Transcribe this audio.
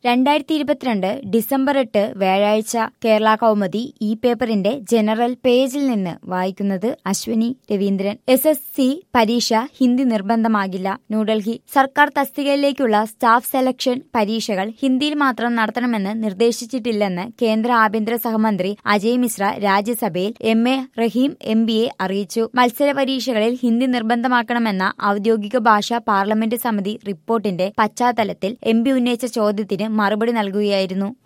രണ്ടായിരത്തി ഇരുപത്തിരണ്ട് ഡിസംബർ എട്ട് വ്യാഴാഴ്ച കേരള കൗമുദി ഈ പേപ്പറിന്റെ ജനറൽ പേജിൽ നിന്ന് വായിക്കുന്നത് Ashwini Raveendran S S C പരീക്ഷ ഹിന്ദി നിർബന്ധമാകില്ല ന്യൂഡൽഹി സർക്കാർ തസ്തികയിലേക്കുള്ള സ്റ്റാഫ് സെലക്ഷൻ പരീക്ഷകൾ ഹിന്ദിയിൽ മാത്രം നടത്തണമെന്ന് നിർദ്ദേശിച്ചിട്ടില്ലെന്ന് കേന്ദ്ര ആഭ്യന്തര സഹമന്ത്രി അജയ് മിശ്ര രാജ്യസഭയിൽ M A Rahim M B A അറിയിച്ചു മത്സര പരീക്ഷകളിൽ ഹിന്ദി നിർബന്ധമാക്കണമെന്ന ഔദ്യോഗിക ഭാഷ പാർലമെന്റ് സമിതി റിപ്പോർട്ടിന്റെ പശ്ചാത്തലത്തിൽ എം പി ഉന്നയിച്ച ചോദ്യത്തിന് മറുപടി നൽകുകയായിരുന്നു